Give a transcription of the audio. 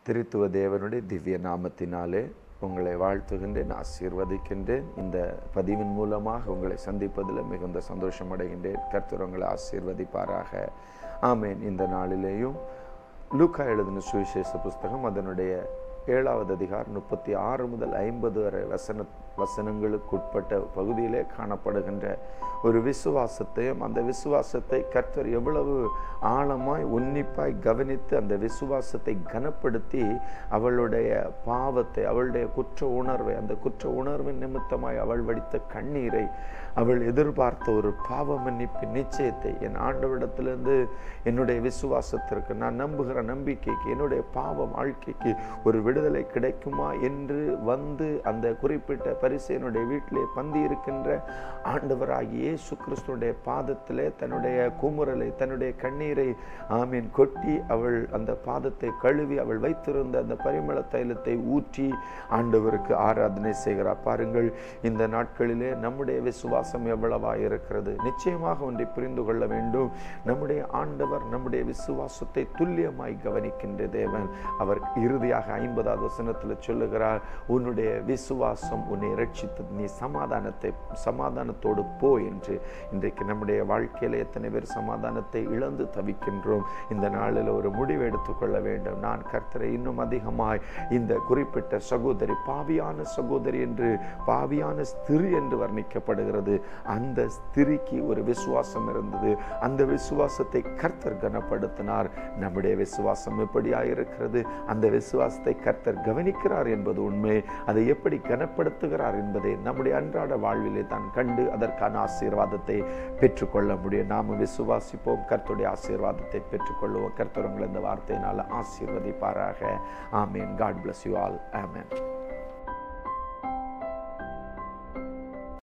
திருத்துவ தேவனுடைய திவ்ய நாமத்தினாலே உங்களை வாழ்த்துகின்றேன் ஆசீர்வதிக்கின்றேன் இந்த பதிவின் மூலமாக உங்களை சந்திப்பதில் மிகுந்த சந்தோஷம் அடைகின்றேன் கர்த்தர் உங்களை ஆசீர்வதிப்பாராக ஆமேன் இந்த நாளிலேயும் லூக்கா எழுதின சுவிசேஷ புஸ்தகம் அதனுடைய ஏழாவது அதிகாரம் முப்பத்தி ஆறு முதல் ஐம்பது வரை வசன வசனங்களுக்குட்பட்ட பகுதியிலே காணப்படுகின்ற ஒரு விசுவாசத்தையும் அந்த விசுவாசத்தை கர்த்தர் எவ்வளவு ஆழமாய் உன்னிப்பாய் கவனித்து அந்த விசுவாசத்தை கனப்படுத்தி அவளுடைய பாவத்தை அவளுடைய குற்ற உணர்வை அந்த குற்ற உணர்வின் நிமித்தமாய் அவள் வடித்த கண்ணீரை அவள் எதிர்பார்த்த ஒரு பாவ மன்னிப்பின் நிச்சயத்தை என் ஆண்டவரிடத்திலிருந்து என்னுடைய விசுவாசத்திற்கு நான் நம்புகிற நம்பிக்கைக்கு என்னுடைய பாவ வாழ்க்கைக்கு ஒரு விடுதலை கிடைக்குமா என்று வந்து அந்த குறிப்பிட்ட பரிசு என்னுடைய வீட்டிலே பந்தி இருக்கின்ற ஆண்டவராகிய இயேசு கிறிஸ்துடைய பாதத்திலே தன்னுடைய குமுறலை தன்னுடைய கண்ணீரை ஆமீன் கொட்டி அவள் அந்த பாதத்தை கழுவி அவள் வைத்திருந்த அந்த பரிமள தைலத்தை ஊற்றி ஆண்டவருக்கு ஆராதனை செய்கிறார் பாருங்கள் இந்த நாட்களிலே நம்முடைய விசுவாசம் எவ்வளவா இருக்கிறது நிச்சயமாக ஒன்றை புரிந்து கொள்ள வேண்டும் நம்முடைய ஆண்டவர் நம்முடைய விசுவாசத்தை துல்லியமாய் கவனிக்கின்ற தேவன் அவர் இறுதியாக ஐம்பதாவது வசனத்தில் சொல்லுகிறார் உன்னுடைய விசுவாசம் உன்னை ரட்சித்தது நீ சமாதானத்தை சமாதானத்தோடு போ என்று இன்றைக்கு நம்முடைய வாழ்க்கையில் எத்தனை பேர் சமாதானத்தை இழந்து தவிக்கின்றோம் இந்த நாளில் ஒரு முடிவு எடுத்துக்கொள்ள வேண்டும் நான் கர்த்தரை இன்னும் அதிகமாய் இந்த குறிப்பிட்ட சகோதரி பாவியான சகோதரி என்று பாவியான ஸ்திரி என்று வர்ணிக்கப்படுகிறது அந்த ஸ்திரிக்கு ஒரு விசுவாசம் இருந்தது அந்த விசுவாசத்தை கர்த்தர் கனப்படுத்தினார் நம்முடைய விசுவாசம் எப்படியாயிருக்கிறது அந்த விசுவாசத்தை கர்த்தர் கவனிக்கிறார் என்பது உண்மை அதை எப்படி கனப்படுத்துகிறார் என்பதை நம்முடைய அன்றாட வாழ்விலே தான் கண்டு அதற்கான ஆசீர்வாதத்தை பெற்றுக்கொள்ள முடியும் நாம் விசுவாசிப்போம் கர்த்தருடைய ஆசீர்வாதத்தை பெற்றுக்கொள்வோம் கர்த்தர் உங்களை இந்த வார்த்தையினால் ஆசீர்வதிப்பாராக ஆமேன் god bless you all amen